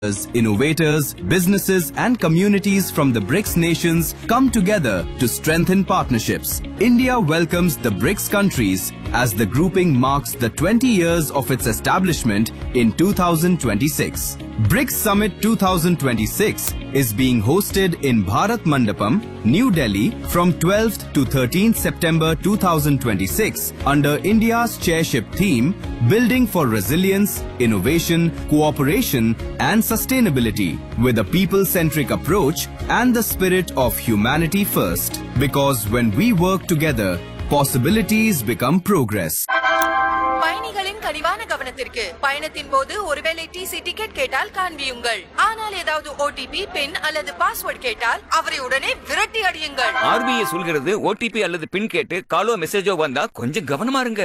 Innovators, businesses, and communities from the BRICS nations come together to strengthen partnerships. India welcomes the BRICS countries as the grouping marks the 20 years of its establishment in 2026. BRICS Summit 2026 is being hosted in Bharat Mandapam, New Delhi from 12th to 13th September 2026 under India's chairship theme Building for Resilience, Innovation, Cooperation and Sustainability with a people-centric approach and the spirit of humanity first. Because when we work together, possibilities become progress. பயணிகளின் கனிவான கவனத்திற்கு பயணத்தின் போது ஒருவேளை DC ticket கேட்டால் காண்பியுங்கள் ஆனால் ஏதாவது OTP பின் அல்லது பாஸ்வேர்ட் கேட்டால் அவரை உடனே விரட்டி அடியுங்கள் ஆர்பிஐ சொல்கிறது ஓடிபி அல்லது பின் கேட்டு காலோ மெசேஜோ வந்தா கொஞ்சம் கவனமா இருங்க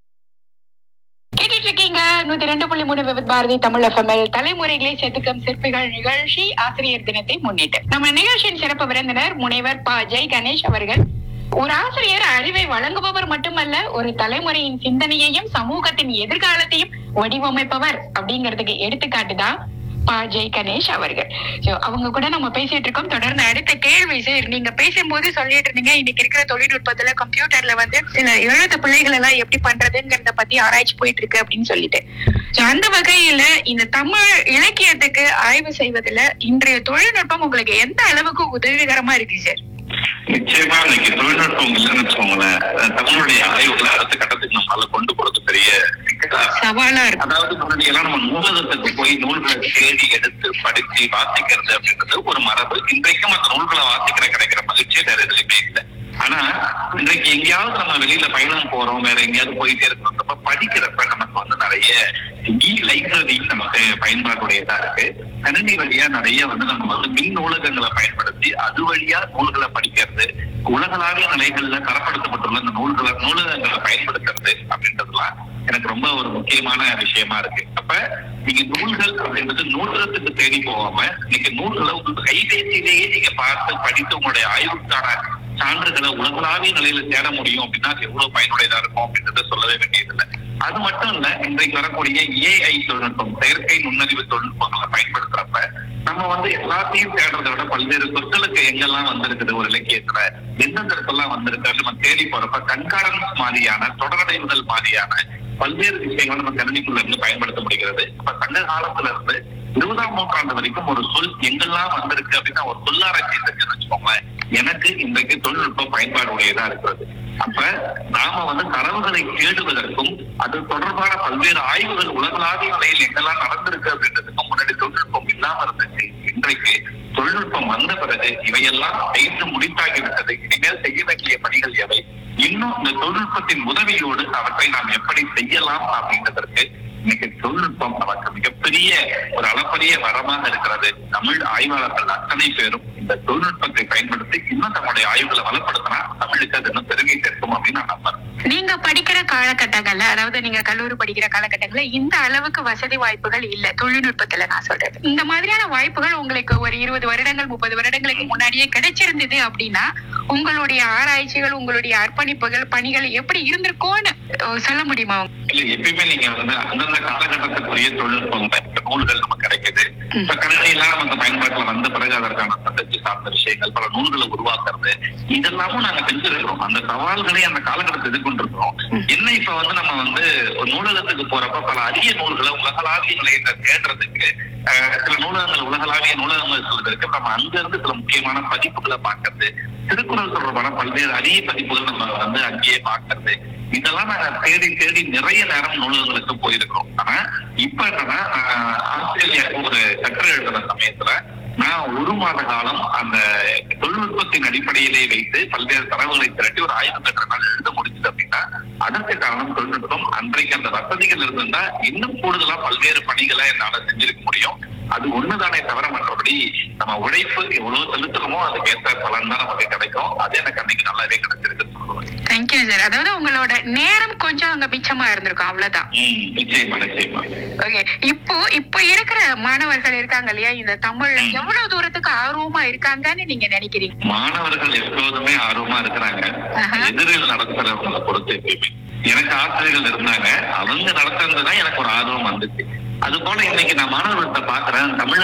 கேட்டுட்டு இருக்கீங்க நூத்தி ரெண்டு புள்ளி மூணு விபத் பாரதி தமிழ் எஃப்எம்எல் தலைமுறைகளை செதுக்கும் சிற்பிகள் நிகழ்ச்சி ஆசிரியர் தினத்தை முன்னிட்டு நம்ம நிகழ்ச்சியின் சிறப்பு விருந்தினர் முனைவர் ப ஜெய் கணேஷ் அவர்கள் ஒரு ஆசிரியர் அறிவை வழங்குபவர் மட்டுமல்ல ஒரு தலைமுறையின் சிந்தனையையும் சமூகத்தின் எதிர்காலத்தையும் வடிவமைப்பவர் அப்படிங்கிறதுக்கு எடுத்துக்காட்டுதான் பா ஜெய் கணேஷ் அவர்கள் So, அவங்க கூட நம்ம பேசிட்டு இருக்கோம் தொடர்ந்து அடுத்த கேள்வி சார் நீங்க பேசும்போது சொல்லிட்டு இருந்தீங்க இன்னைக்கு இருக்கிற தொழில்நுட்பத்துல கம்ப்யூட்டர்ல வந்து சில எழுத பிள்ளைகள் எல்லாம் எப்படி பண்றதுங்கிறத பத்தி ஆராய்ச்சி போயிட்டு இருக்கு அப்படின்னு சொல்லிட்டு So, அந்த வகையில இந்த தமிழ் இலக்கியத்துக்கு ஆய்வு செய்வதுல இன்றைய தொழில்நுட்பம் உங்களுக்கு எந்த அளவுக்கு உதவிகரமா இருக்கு சார் நிச்சயமா இன்னைக்கு தொழில்நுட்பம் இல்லைன்னு வச்சுக்கோங்களேன் அஹ் தமிழுடைய ஆய்வுகளை அடுத்த கட்டத்துக்கு நம்மளால கொண்டு போறது பெரிய சிக்கலா இருக்கு. சவாலா இருக்கு அதாவது முன்னாடி எல்லாம் நம்ம நூலகத்துக்கு போய் நூல்களை தேடி எடுத்து படிச்சு வாசிக்கிறது அப்படின்றது ஒரு மரபு இன்றைக்கும் அந்த நூல்களை வாசிக்கிற கிடைக்கிற மகிழ்ச்சியே வேற எதுலையுமே இல்லை ஆனா இன்றைக்கு எங்கேயாவது நம்ம வெளியில பயணம் போறோம் வேற எங்கேயாவது போயிட்டே இருக்கிறப்ப படிக்கிறப்ப நமக்கு வந்து நிறைய இ லைப்ரரி நமக்கு பயன்பாட்டுடையதா இருக்கு கணினி வழியா நிறைய வந்து நம்ம வந்து மின் நூலகங்களை பயன்படுத்தி அது வழியா நூல்களை படிக்கிறது உலகளாவிய நிலைகள்ல தரப்படுத்தப்பட்டுள்ள இந்த நூல்களை நூலகங்களை பயன்படுத்துறது அப்படின்றதுலாம் எனக்கு ரொம்ப ஒரு முக்கியமான விஷயமா இருக்கு அப்ப நீங்க நூல்கள் அப்படின்றது நூலகத்துக்கு தேடி போகாம நீங்க நூல்களை உங்க கைபேசியிலேயே நீங்க பார்த்து படித்து உங்களுடைய ஆய்வுக்கான சான்றுகளை உலகளாவிய நிலையில தேட முடியும் அப்படின்னா அது எவ்வளவு பயனுடையதா இருக்கும் அப்படின்றத சொல்லவே வேண்டியதில்லை அது மட்டும் இல்ல இன்றைக்கு வரக்கூடிய ஏஐ தொழில்நுட்பம் செயற்கை நுண்ணறிவு தொழில்நுட்பங்களை பயன்படுத்துறப்ப நம்ம வந்து எல்லாத்தையும் தேடுறதை விட பல்வேறு சொற்களுக்கு எங்கெல்லாம் வந்திருக்குது ஒரு இலக்கியத்துல எந்தெந்த இடத்தெல்லாம் வந்திருக்கு நம்ம தேடி போறப்ப கண்காணன்ஸ் மாதிரியான தொடரடைவுகள் மாதிரியான பல்வேறு விஷயங்கள் நம்ம கணினிக்குள்ள இருந்து பயன்படுத்த முடிகிறது இப்ப சங்க காலத்துல இருந்து இருபதாம் நூற்றாண்டு வரைக்கும் ஒரு சொல் எங்கெல்லாம் வந்திருக்கு அப்படின்னா ஒரு சொல்லாராய்ச்சி செஞ்சுன்னு வச்சுக்கோங்களேன் எனக்கு இன்றைக்கு தொழில்நுட்பம் பயன்பாடு உடையதா இருக்கிறது அப்ப நாம வந்து தரவுகளை தேடுவதற்கும் அது தொடர்பான பல்வேறு ஆய்வுகள் உலகளாவிய நிலையில் எங்கெல்லாம் நடந்திருக்கு அப்படின்றதுக்கும் முன்னாடி தொழில்நுட்பம் இல்லாம இருந்துச்சு இன்றைக்கு தொழில்நுட்பம் வந்த பிறகு இவையெல்லாம் செய்து முடித்தாகிவிட்டது இனிமேல் செய்ய வேண்டிய பணிகள் எவை இன்னும் இந்த தொழில்நுட்பத்தின் உதவியோடு அவற்றை நாம் எப்படி செய்யலாம் அப்படின்றதற்கு இன்னைக்கு தொழில்நுட்பம் நமக்கு மிகப்பெரிய ஒரு அளப்பரிய வரமாக இருக்கிறது தமிழ் ஆய்வாளர்கள் அத்தனை பேரும் இந்த தொழில்நுட்பத்தை பயன்படுத்தி இன்னும் தங்களுடைய ஆய்வுகளை வளப்படுத்தினா தமிழுக்கு அது இன்னும் பெருமை சேர்க்கும் அப்படின்னு நான் நம்புறேன் நீங்க படிக்கிற காலகட்டங்கள்ல அதாவது நீங்க கல்லூரி படிக்கிற காலகட்டங்கள்ல இந்த அளவுக்கு வசதி வாய்ப்புகள் இல்ல தொழில்நுட்பத்துல நான் சொல்றது இந்த மாதிரியான வாய்ப்புகள் உங்களுக்கு ஒரு இருபது வருடங்கள் முப்பது வருடங்களுக்கு முன்னாடியே கிடைச்சிருந்தது அப்படின்னா உங்களுடைய ஆராய்ச்சிகள் உங்களுடைய அர்ப்பணிப்புகள் பணிகள் எப்படி இருந்திருக்கும்னு அஹ், சொல்ல முடியுமா இல்ல எப்பயுமே நீங்க வந்து அந்தந்த காலகட்டத்துக்குரிய தொழில்நுட்பம் இப்ப நூல்கள் நமக்கு கிடைக்குது இப்ப கணினி எல்லாம் நமக்கு பயன்பாட்டுல வந்த பிறகு அதற்கான சட்டத்தை சார்ந்த விஷயங்கள் பல நூல்களை உருவாக்குறது இதெல்லாமும் நாங்க செஞ்சிருக்கிறோம் அந்த சவால்களை அந்த காலகட்டத்தை எதிர்கொண்டிருக்கிறோம் என்ன இப்ப வந்து நம்ம வந்து ஒரு நூலகத்துக்கு போறப்ப பல அரிய நூல்களை உலகளாவிய நிலையில தேடுறதுக்கு அஹ், சில நூலகங்கள் உலகளாவிய நூலகங்கள் சொல்றதுக்கு நம்ம அங்க இருந்து சில முக்கியமான பதிப்புகளை பார்க்கறது திருக்குறள் தொடர்பான பல்வேறு அரிய பதிப்புகள் நம்ம வந்து அங்கேயே பார்க்கறது இதெல்லாம் நாங்க தேடி தேடி நிறைய நேரம் நூலகங்களுக்கு போயிருக்கிறோம் ஆனா இப்ப என்னன்னா ஆஹ், ஆஸ்திரேலியாவுக்கு ஒரு கட்டுரை எழுதுற சமயத்துல நான் ஒரு மாத காலம் அந்த தொழில்நுட்பத்தின் அடிப்படையிலே வைத்து பல்வேறு தரவுகளை திரட்டி ஒரு ஆய்வு கட்டுறனால எழுத முடிஞ்சது அப்படின்னா அதற்கு காரணம் தொழில்நுட்பம் அன்றைக்கு அந்த வசதிகள் இருந்திருந்தா இன்னும் கூடுதலா பல்வேறு பணிகளை என்னால செஞ்சிருக்க முடியும் அது ஒண்ணுதானே தவிர மற்றபடி நம்ம உழைப்பு எவ்வளவு செலுத்துறோமோ அதுக்கேற்ற பலன் தான் நமக்கு கிடைக்கும் அது எனக்கு அன்னைக்கு நல்லாவே கிடைச்சிருக்குன்னு சொல்லுவேன் தேங்க்யூ சார் அதாவது உங்களோட நேரம் கொஞ்சம் அங்க மிச்சமா இருந்திருக்கும் அவ்வளவுதான் ம், நிச்சயமா நிச்சயமா ஓகே இப்போ இப்போ இருக்கிற மாணவர்கள் இருக்காங்க இல்லையா இந்த தமிழ் எவ்வளவு தூரத்துக்கு ஆர்வமா இருக்காங்கன்னு நீங்க நினைக்கிறீங்க மாணவர்கள் எப்போதுமே ஆர்வமா இருக்கிறாங்க ஆஹா. எதிரில் நடத்துறவங்களை பொறுத்து எப்பயுமே எனக்கு ஆசிரியர்கள் இருந்தாங்க அவங்க நடத்துறதுதான் எனக்கு ஒரு ஆர்வம் வந்துச்சு அது போல இன்னைக்கு நான் மாணவர்கள்ட்ட பாக்குறேன் தமிழ்